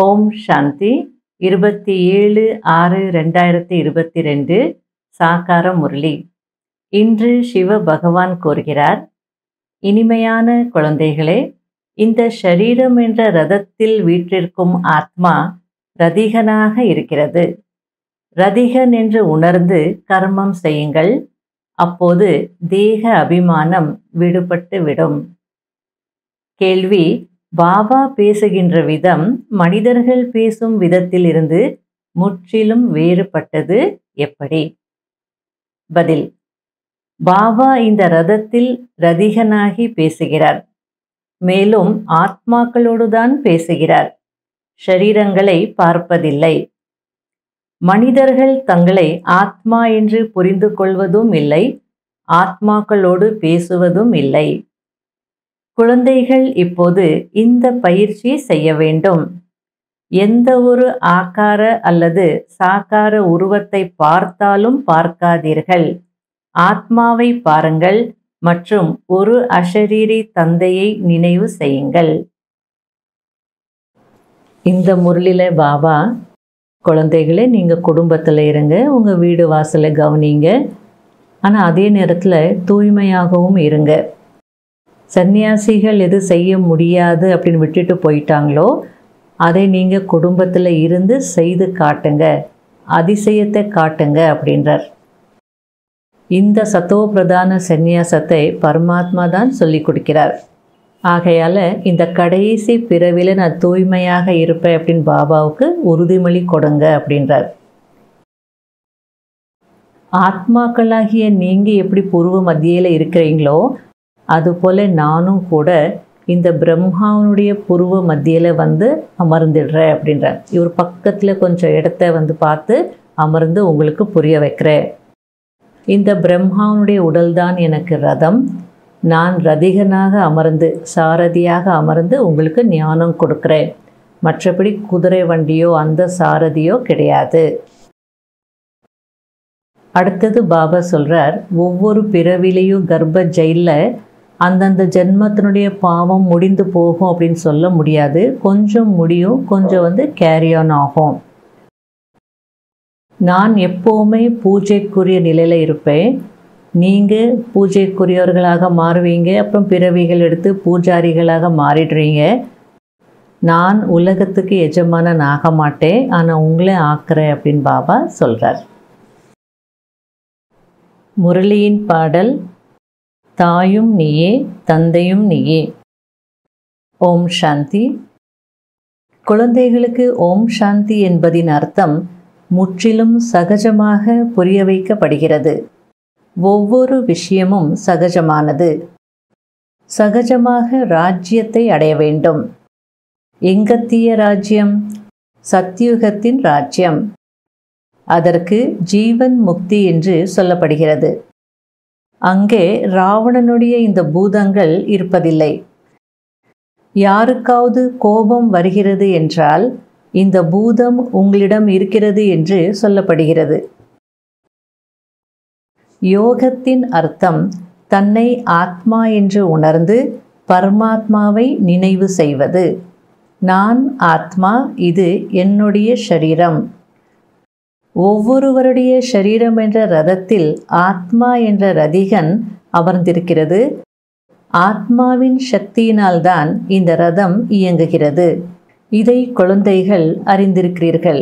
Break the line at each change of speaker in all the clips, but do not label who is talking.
ஓம் சாந்தி இருபத்தி ஏழு ஆறு ரெண்டாயிரத்தி இருபத்தி ரெண்டு சாக்கார முரளி இன்று சிவ பகவான் கூறுகிறார் இனிமையான குழந்தைகளே இந்த ஷரீரம் என்ற ரதத்தில் வீற்றிருக்கும் ஆத்மா ரதிகனாக இருக்கிறது ரதிகன் என்று உணர்ந்து கர்மம் செய்யுங்கள் அப்போது தேக அபிமானம் விடுபட்டு விடும் கேள்வி பாபா பேசுகின்ற விதம் மனிதர்கள் பேசும் விதத்திலிருந்து முற்றிலும் வேறுபட்டது எப்படி பதில் பாபா இந்த ரதத்தில் ரதிகனாகி பேசுகிறார் மேலும் ஆத்மாக்களோடுதான் பேசுகிறார் ஷரீரங்களை பார்ப்பதில்லை மனிதர்கள் தங்களை ஆத்மா என்று புரிந்து கொள்வதும் இல்லை ஆத்மாக்களோடு பேசுவதும் இல்லை குழந்தைகள் இப்போது இந்த பயிற்சி செய்ய வேண்டும் எந்த ஒரு ஆக்கார அல்லது சாக்கார உருவத்தை பார்த்தாலும் பார்க்காதீர்கள் ஆத்மாவை பாருங்கள் மற்றும் ஒரு அஷரீரி தந்தையை நினைவு செய்யுங்கள் இந்த முரளில பாபா குழந்தைகளே நீங்கள் குடும்பத்தில் இருங்க உங்கள் வீடு வாசலை கவனிங்க ஆனால் அதே நேரத்தில் தூய்மையாகவும் இருங்க சன்னியாசிகள் எது செய்ய முடியாது அப்படின்னு விட்டுட்டு போயிட்டாங்களோ அதை நீங்கள் குடும்பத்தில் இருந்து செய்து காட்டுங்க அதிசயத்தை காட்டுங்க அப்படின்றார் இந்த சத்தோ பிரதான சந்நியாசத்தை பரமாத்மா தான் சொல்லி கொடுக்கிறார் ஆகையால் இந்த கடைசி பிறவில நான் தூய்மையாக இருப்பேன் அப்படின்னு பாபாவுக்கு உறுதிமொழி கொடுங்க அப்படின்றார் ஆத்மாக்களாகிய நீங்கள் எப்படி பூர்வ மத்தியில் இருக்கிறீங்களோ அதுபோல் நானும் கூட இந்த பிரம்மாவனுடைய பூர்வ மத்தியில் வந்து அமர்ந்துடுறேன் அப்படின்றார் இவர் பக்கத்தில் கொஞ்சம் இடத்த வந்து பார்த்து அமர்ந்து உங்களுக்கு புரிய வைக்கிறேன் இந்த பிரம்மாவனுடைய உடல்தான் எனக்கு ரதம் நான் ரதிகனாக அமர்ந்து சாரதியாக அமர்ந்து உங்களுக்கு ஞானம் கொடுக்குறேன் மற்றபடி குதிரை வண்டியோ அந்த சாரதியோ கிடையாது அடுத்தது பாபா சொல்கிறார் ஒவ்வொரு பிறவிலையும் கர்ப்ப ஜெயிலில் அந்தந்த ஜென்மத்தினுடைய பாவம் முடிந்து போகும் அப்படின்னு சொல்ல முடியாது கொஞ்சம் முடியும் கொஞ்சம் வந்து கேரி ஆன் ஆகும் நான் எப்போவுமே பூஜைக்குரிய நிலையில் இருப்பேன் நீங்கள் பூஜைக்குரியவர்களாக மாறுவீங்க அப்புறம் பிறவிகள் எடுத்து பூஜாரிகளாக மாறிடுறீங்க நான் உலகத்துக்கு எஜமானன் ஆக மாட்டேன் ஆனால் உங்களே ஆக்குறேன் அப்படின்னு பாபா சொல்கிறார் முரளியின் பாடல் தாயும் நீயே தந்தையும் நீயே ஓம் சாந்தி குழந்தைகளுக்கு ஓம் சாந்தி என்பதின் அர்த்தம் முற்றிலும் சகஜமாக புரிய வைக்கப்படுகிறது ஒவ்வொரு விஷயமும் சகஜமானது சகஜமாக ராஜ்யத்தை அடைய வேண்டும் எங்கத்திய ராஜ்யம் சத்யுகத்தின் ராஜ்யம் அதற்கு ஜீவன் முக்தி என்று சொல்லப்படுகிறது அங்கே ராவணனுடைய இந்த பூதங்கள் இருப்பதில்லை யாருக்காவது கோபம் வருகிறது என்றால் இந்த பூதம் உங்களிடம் இருக்கிறது என்று சொல்லப்படுகிறது யோகத்தின் அர்த்தம் தன்னை ஆத்மா என்று உணர்ந்து பரமாத்மாவை நினைவு செய்வது நான் ஆத்மா இது என்னுடைய ஷரீரம் ஒவ்வொருவருடைய ஷரீரம் என்ற ரதத்தில் ஆத்மா என்ற ரதிகன் அமர்ந்திருக்கிறது ஆத்மாவின் சக்தியினால்தான் இந்த ரதம் இயங்குகிறது இதை குழந்தைகள் அறிந்திருக்கிறீர்கள்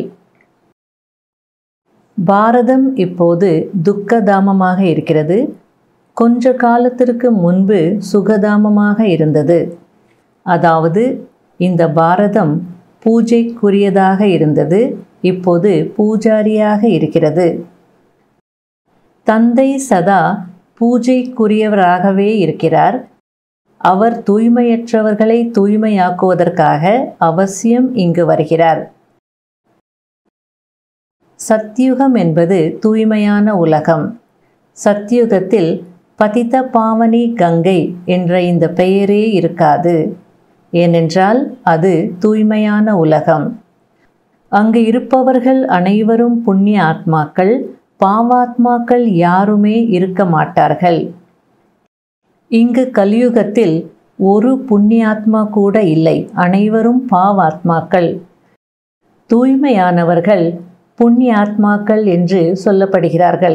பாரதம் இப்போது துக்கதாமமாக இருக்கிறது கொஞ்ச காலத்திற்கு முன்பு சுகதாமமாக இருந்தது அதாவது இந்த பாரதம் பூஜைக்குரியதாக இருந்தது இப்போது பூஜாரியாக இருக்கிறது தந்தை சதா பூஜைக்குரியவராகவே இருக்கிறார் அவர் தூய்மையற்றவர்களை தூய்மையாக்குவதற்காக அவசியம் இங்கு வருகிறார் சத்யுகம் என்பது தூய்மையான உலகம் சத்யுகத்தில் பதித பாவனி கங்கை என்ற இந்த பெயரே இருக்காது ஏனென்றால் அது தூய்மையான உலகம் அங்கு இருப்பவர்கள் அனைவரும் புண்ணிய ஆத்மாக்கள் பாவாத்மாக்கள் யாருமே இருக்க மாட்டார்கள் இங்கு கலியுகத்தில் ஒரு புண்ணியாத்மா கூட இல்லை அனைவரும் பாவாத்மாக்கள் தூய்மையானவர்கள் புண்ணியாத்மாக்கள் என்று சொல்லப்படுகிறார்கள்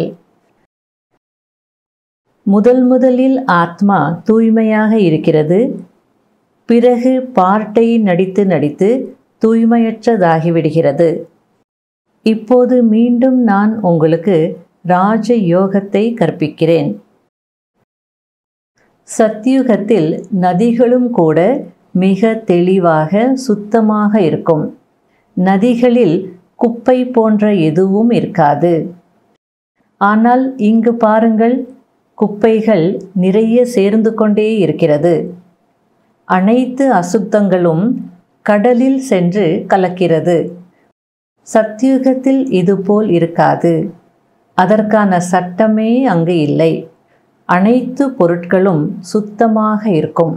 முதல் முதலில் ஆத்மா தூய்மையாக இருக்கிறது பிறகு பார்ட்டை நடித்து நடித்து தூய்மையற்றதாகிவிடுகிறது இப்போது மீண்டும் நான் உங்களுக்கு ராஜ யோகத்தை கற்பிக்கிறேன் சத்தியுகத்தில் நதிகளும் கூட மிக தெளிவாக சுத்தமாக இருக்கும் நதிகளில் குப்பை போன்ற எதுவும் இருக்காது ஆனால் இங்கு பாருங்கள் குப்பைகள் நிறைய சேர்ந்து கொண்டே இருக்கிறது அனைத்து அசுத்தங்களும் கடலில் சென்று கலக்கிறது சத்தியுகத்தில் இதுபோல் இருக்காது அதற்கான சட்டமே அங்கு இல்லை அனைத்து பொருட்களும் சுத்தமாக இருக்கும்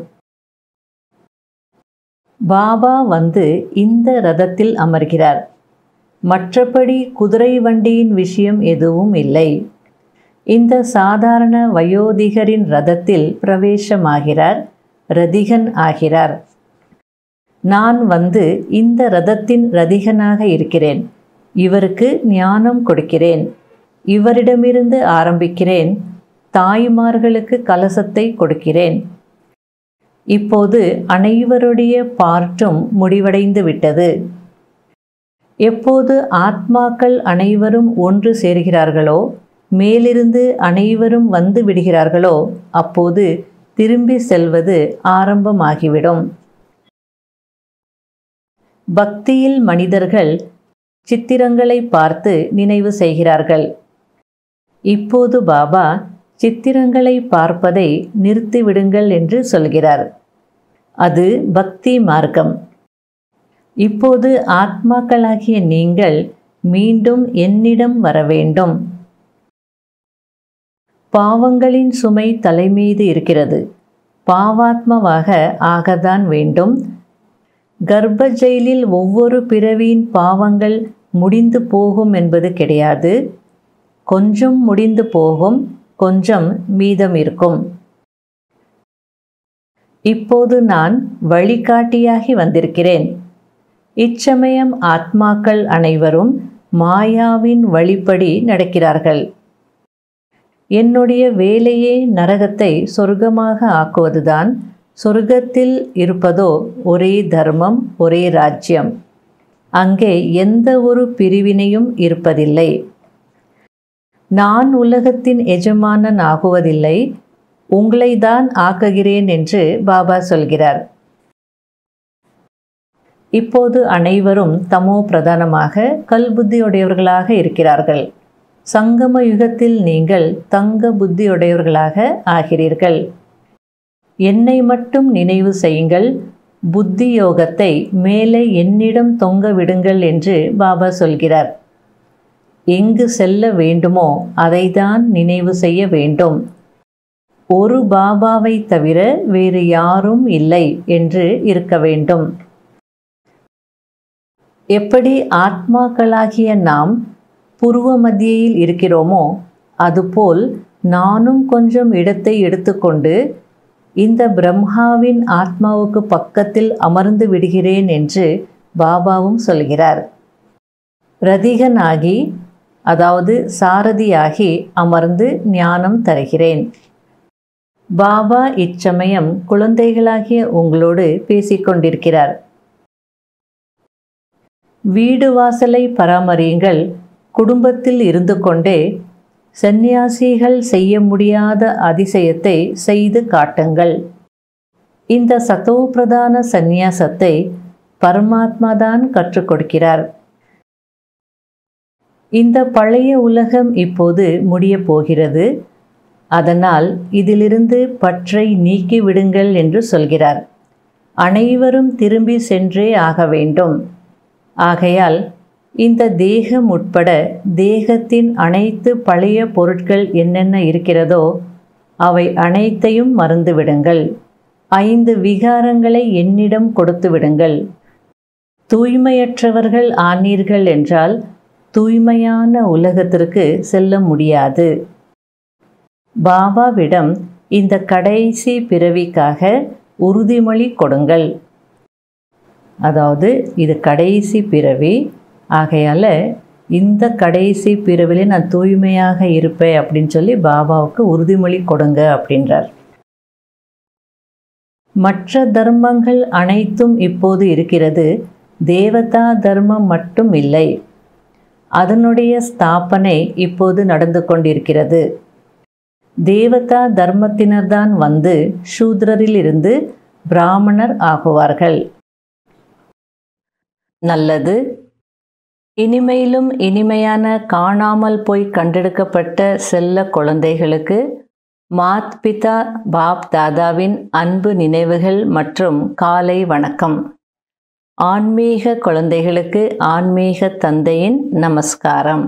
பாபா வந்து இந்த ரதத்தில் அமர்கிறார் மற்றபடி குதிரை வண்டியின் விஷயம் எதுவும் இல்லை இந்த சாதாரண வயோதிகரின் ரதத்தில் பிரவேசமாகிறார் ரதிகன் ஆகிறார் நான் வந்து இந்த ரதத்தின் ரதிகனாக இருக்கிறேன் இவருக்கு ஞானம் கொடுக்கிறேன் இவரிடமிருந்து ஆரம்பிக்கிறேன் தாய்மார்களுக்கு கலசத்தை கொடுக்கிறேன் இப்போது அனைவருடைய பார்ட்டும் முடிவடைந்து விட்டது எப்போது ஆத்மாக்கள் அனைவரும் ஒன்று சேர்கிறார்களோ மேலிருந்து அனைவரும் வந்து விடுகிறார்களோ அப்போது திரும்பி செல்வது ஆரம்பமாகிவிடும் பக்தியில் மனிதர்கள் சித்திரங்களை பார்த்து நினைவு செய்கிறார்கள் இப்போது பாபா சித்திரங்களை பார்ப்பதை நிறுத்திவிடுங்கள் என்று சொல்கிறார் அது பக்தி மார்க்கம் இப்போது ஆத்மாக்களாகிய நீங்கள் மீண்டும் என்னிடம் வர வேண்டும் பாவங்களின் சுமை தலைமீது இருக்கிறது பாவாத்மாவாக ஆகத்தான் வேண்டும் கர்ப்ப ஜெயிலில் ஒவ்வொரு பிறவியின் பாவங்கள் முடிந்து போகும் என்பது கிடையாது கொஞ்சம் முடிந்து போகும் கொஞ்சம் மீதம் இருக்கும் இப்போது நான் வழிகாட்டியாகி வந்திருக்கிறேன் இச்சமயம் ஆத்மாக்கள் அனைவரும் மாயாவின் வழிப்படி நடக்கிறார்கள் என்னுடைய வேலையே நரகத்தை சொர்க்கமாக ஆக்குவதுதான் சொர்க்கத்தில் இருப்பதோ ஒரே தர்மம் ஒரே ராஜ்யம் அங்கே எந்த ஒரு பிரிவினையும் இருப்பதில்லை நான் உலகத்தின் எஜமானன் ஆகுவதில்லை உங்களை தான் ஆக்குகிறேன் என்று பாபா சொல்கிறார் இப்போது அனைவரும் தமோ பிரதானமாக கல்புத்தியுடையவர்களாக இருக்கிறார்கள் சங்கம யுகத்தில் நீங்கள் தங்க புத்தியுடையவர்களாக ஆகிறீர்கள் என்னை மட்டும் நினைவு செய்யுங்கள் புத்தி யோகத்தை மேலே என்னிடம் தொங்க விடுங்கள் என்று பாபா சொல்கிறார் எங்கு செல்ல வேண்டுமோ அதைதான் நினைவு செய்ய வேண்டும் ஒரு பாபாவை தவிர வேறு யாரும் இல்லை என்று இருக்க வேண்டும் எப்படி ஆத்மாக்களாகிய நாம் புருவ மத்தியில் இருக்கிறோமோ அதுபோல் நானும் கொஞ்சம் இடத்தை எடுத்துக்கொண்டு இந்த பிரம்மாவின் ஆத்மாவுக்கு பக்கத்தில் அமர்ந்து விடுகிறேன் என்று பாபாவும் சொல்கிறார் ரதிகனாகி அதாவது சாரதியாகி அமர்ந்து ஞானம் தருகிறேன் பாபா இச்சமயம் குழந்தைகளாகிய உங்களோடு பேசிக்கொண்டிருக்கிறார் வீடு வாசலை பராமரியுங்கள் குடும்பத்தில் இருந்து கொண்டே சந்நியாசிகள் செய்ய முடியாத அதிசயத்தை செய்து காட்டுங்கள் இந்த சத்தோபிரதான சந்நியாசத்தை பரமாத்மா தான் கற்றுக் கொடுக்கிறார் இந்த பழைய உலகம் இப்போது முடியப் போகிறது அதனால் இதிலிருந்து பற்றை நீக்கி விடுங்கள் என்று சொல்கிறார் அனைவரும் திரும்பி சென்றே ஆக வேண்டும் ஆகையால் இந்த தேகம் உட்பட தேகத்தின் அனைத்து பழைய பொருட்கள் என்னென்ன இருக்கிறதோ அவை அனைத்தையும் மறந்து விடுங்கள் ஐந்து விகாரங்களை என்னிடம் கொடுத்து விடுங்கள் தூய்மையற்றவர்கள் ஆனீர்கள் என்றால் தூய்மையான உலகத்திற்கு செல்ல முடியாது பாபாவிடம் இந்த கடைசி பிறவிக்காக உறுதிமொழி கொடுங்கள் அதாவது இது கடைசி பிறவி ஆகையால் இந்த கடைசி பிறவிலே நான் தூய்மையாக இருப்பேன் அப்படின்னு சொல்லி பாபாவுக்கு உறுதிமொழி கொடுங்க அப்படின்றார் மற்ற தர்மங்கள் அனைத்தும் இப்போது இருக்கிறது தேவதா தர்மம் மட்டும் இல்லை அதனுடைய ஸ்தாபனை இப்போது நடந்து கொண்டிருக்கிறது தேவதா தர்மத்தினர்தான் வந்து சூத்ரரிலிருந்து பிராமணர் ஆகுவார்கள் நல்லது இனிமையிலும் இனிமையான காணாமல் போய் கண்டெடுக்கப்பட்ட செல்ல குழந்தைகளுக்கு மாத் பிதா பாப் தாதாவின் அன்பு நினைவுகள் மற்றும் காலை வணக்கம் ஆன்மீக குழந்தைகளுக்கு ஆன்மீக தந்தையின் நமஸ்காரம்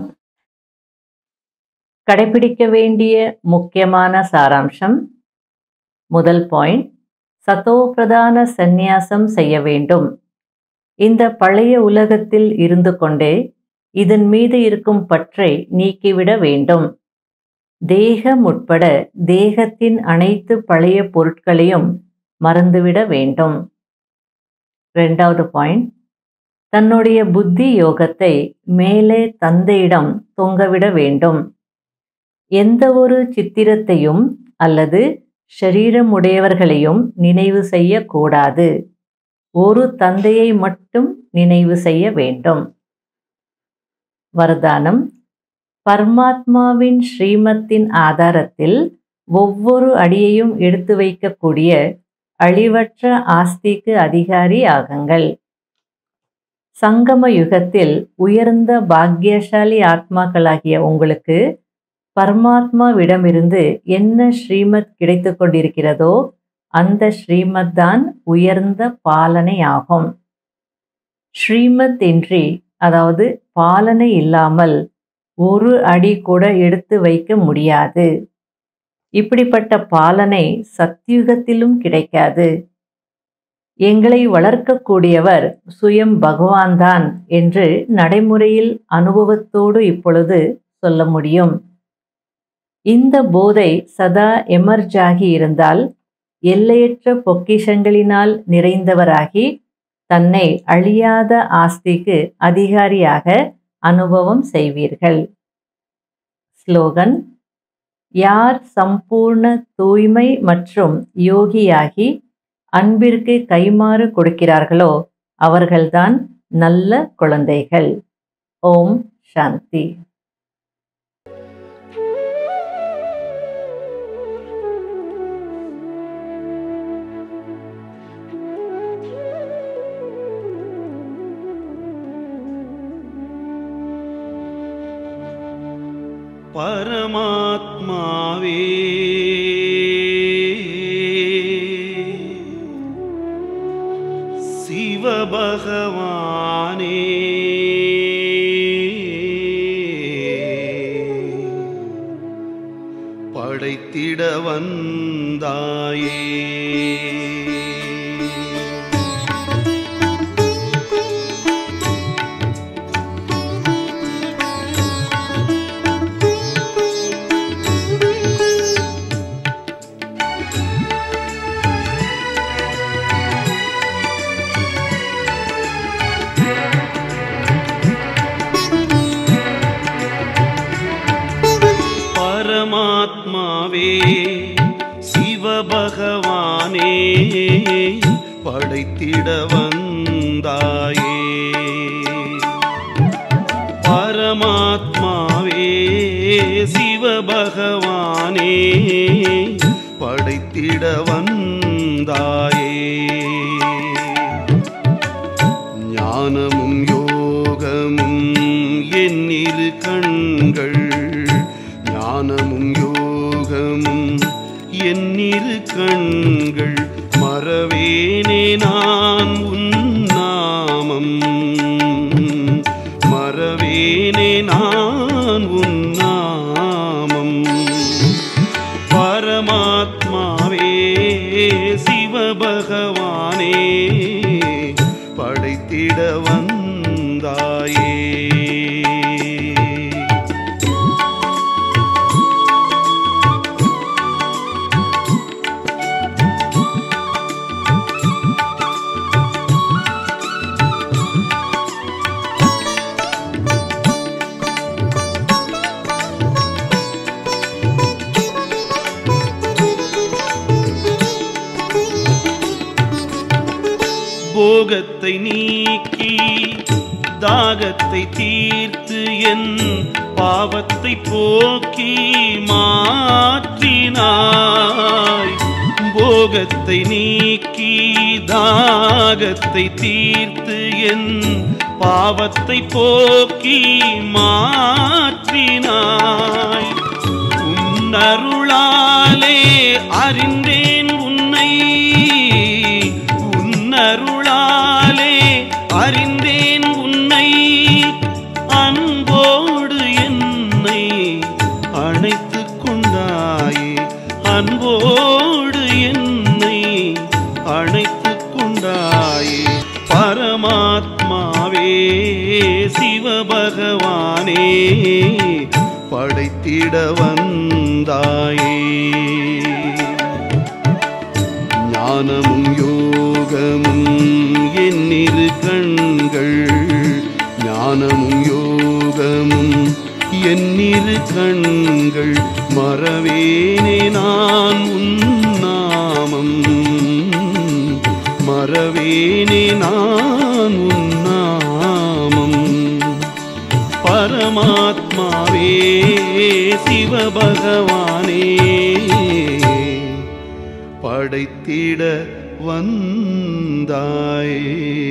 கடைபிடிக்க வேண்டிய முக்கியமான சாராம்சம் முதல் பாயிண்ட் சதோபிரதான சந்நியாசம் செய்ய வேண்டும் இந்த பழைய உலகத்தில் இருந்து கொண்டே இதன் மீது இருக்கும் பற்றை நீக்கிவிட வேண்டும் தேகம் உட்பட தேகத்தின் அனைத்து பழைய பொருட்களையும் மறந்துவிட வேண்டும் ரெண்டாவது பாயிண்ட் தன்னுடைய புத்தி யோகத்தை மேலே தந்தையிடம் தொங்கவிட வேண்டும் எந்த ஒரு சித்திரத்தையும் அல்லது ஷரீரமுடையவர்களையும் நினைவு செய்யக்கூடாது ஒரு தந்தையை மட்டும் நினைவு செய்ய வேண்டும் வரதானம் பரமாத்மாவின் ஸ்ரீமத்தின் ஆதாரத்தில் ஒவ்வொரு அடியையும் எடுத்து வைக்கக்கூடிய அழிவற்ற ஆஸ்திக்கு அதிகாரி ஆகுங்கள் சங்கம யுகத்தில் உயர்ந்த பாக்கியசாலி ஆத்மாக்களாகிய உங்களுக்கு பரமாத்மாவிடமிருந்து என்ன ஸ்ரீமத் கிடைத்து கொண்டிருக்கிறதோ அந்த ஸ்ரீமத் தான் உயர்ந்த பாலனை ஆகும் ஸ்ரீமத் இன்றி அதாவது பாலனை இல்லாமல் ஒரு அடி கூட எடுத்து வைக்க முடியாது இப்படிப்பட்ட பாலனை சத்தியுகத்திலும் கிடைக்காது எங்களை வளர்க்கக்கூடியவர் சுயம் பகவான் தான் என்று நடைமுறையில் அனுபவத்தோடு இப்பொழுது சொல்ல முடியும் இந்த போதை சதா எமர்ஜாகி இருந்தால் எல்லையற்ற பொக்கிஷங்களினால் நிறைந்தவராகி தன்னை அழியாத ஆஸ்திக்கு அதிகாரியாக அனுபவம் செய்வீர்கள் ஸ்லோகன் யார் சம்பூர்ண தூய்மை மற்றும் யோகியாகி அன்பிற்கு கைமாறு கொடுக்கிறார்களோ அவர்கள்தான் நல்ல குழந்தைகள் ஓம் சாந்தி
பரமாத்மாவே சிவபகவானே படைத்திட வந்தாயே பரமாத்மாவே சிவபகவானே படைத்திட வந்தாயே பரமாத்மாவே சிவபகவானே படைத்திட வந்தாயே ஞானமும் யோகமும் என்னிரு கண்கள் ஞானமும் யோகமும் என்னிரு கண்கள் மறவேனே நான் உன் நாமம் மறவேனே நான் உன் நாமம் பரமாத்மாவே சிவபகவானே படைத்திட வந்தாயே போகத்தை நீக்கி தாகத்தை தீர்த்து என் பாவத்தை போக்கி மாற்றினாய் போகத்தை நீக்கி தாகத்தை தீர்த்து என் பாவத்தை போக்கி மாற்றினாய் உன்னருளாலே அறிந்தேன் உன்னை உன்னருளாலே அறிந்தேன் உன்னை அன்போடு என்னை அணைத்துக் கொண்டாயே அன்போடு என்னை அணைத்துக் கொண்டாயே பரமாத்மாவே சிவபகவானே படைத்திட வந்தாயே ஞானமும் யோகமும் என்னிரு கண்கள் ஞானமும் யோகமும் என்னிரு கண்கள் மறவேனே நான் உன்னாமம் மறவேனே நான் உன்னாமம் பரமாத்மாவே சிவபகவானே படைத்திட வந்தாயே